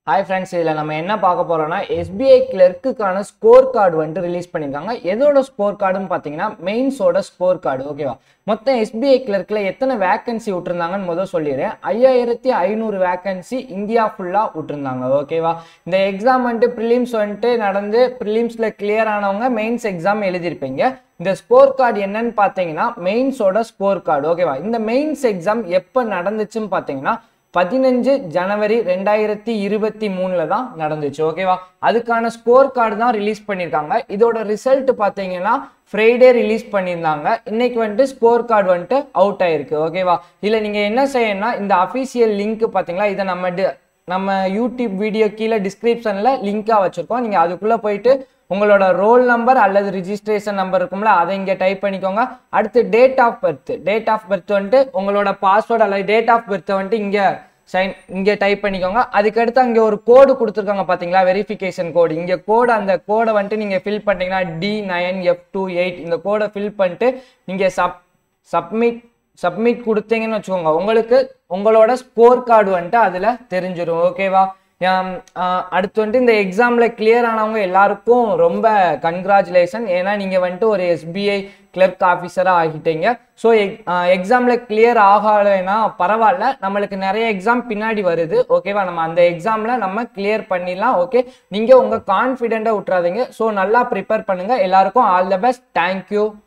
hi friends இதில் நம்ம என்ன பார்க்க போகிறோம்னா எஸ்பிஐ கிளர்க்குக்கான ஸ்கோர் கார்டு வந்துட்டு ரிலீஸ் பண்ணியிருக்காங்க எதோட ஸ்கோர் கார்டுன்னு பார்த்தீங்கன்னா மெயின்ஸோட ஸ்கோர் கார்டு ஓகேவா மொத்தம் எஸ்பிஐ கிளர்க்கில் எத்தனை வேக்கன்சி விட்டுருந்தாங்கன்னு முதல் சொல்லிடுறேன் ஐயாயிரத்தி ஐநூறு வேக்கன்சி இந்தியா ஃபுல்லாக விட்டுருந்தாங்க ஓகேவா இந்த எக்ஸாம் வந்துட்டு ப்ரிலிம்ஸ் வந்துட்டு நடந்து ப்ரிலிம்ஸில் கிளியர் ஆனவங்க மெயின்ஸ் எக்ஸாம் எழுதியிருப்பீங்க இந்த ஸ்கோர் கார்டு என்னன்னு பார்த்தீங்கன்னா மெயின்ஸோட ஸ்கோர் கார்டு ஓகேவா இந்த மெயின்ஸ் எக்ஸாம் எப்போ நடந்துச்சுன்னு பார்த்தீங்கன்னா பதினஞ்சு ஜனவரி ரெண்டாயிரத்தி இருபத்தி மூணுல தான் நடந்துச்சு ஓகேவா அதுக்கான ஸ்கோர் கார்டு தான் ரிலீஸ் பண்ணியிருக்காங்க இதோட ரிசல்ட் பார்த்தீங்கன்னா ஃப்ரைடே ரிலீஸ் பண்ணியிருந்தாங்க இன்னைக்கு வந்துட்டு ஸ்கோர் கார்டு வந்துட்டு அவுட் ஆயிருக்கு ஓகேவா இதில் நீங்கள் என்ன செய்யணும்னா இந்த அஃபீஷியல் லிங்க் பார்த்தீங்களா இதை நம்ம டி- நம்ம யூடியூப் வீடியோ கீழே டிஸ்கிரிப்ஷனில் லிங்காக வச்சுருக்கோம் நீங்கள் அதுக்குள்ளே போயிட்டு உங்களோட ரோல் நம்பர் அல்லது ரிஜிஸ்ட்ரேஷன் நம்பர் இருக்கும்ல அதை இங்கே டைப் பண்ணிக்கோங்க அடுத்து date of birth date of birth வந்துட்டு உங்களோட பாஸ்வேர்டு அல்லது டேட் ஆஃப் பர்த்தை வந்துட்டு இங்கே சைன் இங்கே டைப் பண்ணிக்கோங்க அதுக்கடுத்து அங்கே ஒரு கோடு கொடுத்துருக்காங்க பார்த்தீங்களா வெரிஃபிகேஷன் கோடு இங்கே கோடு அந்த கோடை வந்துட்டு நீங்கள் ஃபில் பண்ணிட்டீங்கன்னா T nine F two eight இந்த கோடை ஃபில் பண்ணிட்டு நீங்கள் சப் சப்மிட் சப்மிட் கொடுத்தீங்கன்னு வச்சுக்கோங்க உங்களுக்கு உங்களோட ஸ்கோர் கார்டு வந்துட்டு அதில் தெரிஞ்சிடும் ஓகேவா ஆம், ஆ, அடுத்து வந்துட்டு இந்த எக்ஸாமில் கிளியர் ஆனவங்க எல்லாருக்கும் ரொம்ப கங்க்ராச்சுலேஷன் ஏன்னா நீங்கள் வந்துட்டு ஒரு எஸ்பிஐ கிளர்க் ஆஃபீஸராக ஆகிட்டீங்க ஸோ எக்ஸாமில் கிளியர் ஆகலைன்னா பரவாயில்ல நம்மளுக்கு நிறைய எக்ஸாம் பின்னாடி வருது ஓகேவா நம்ம அந்த எக்ஸாமில் நம்ம கிளியர் பண்ணிடலாம் ஓகே நீங்கள் உங்கள் கான்ஃபிடென்ட்டாக விட்றாதீங்க ஸோ நல்லா ப்ரிப்பேர் பண்ணுங்கள் எல்லாருக்கும் ஆல் த பெஸ்ட் தேங்க்யூ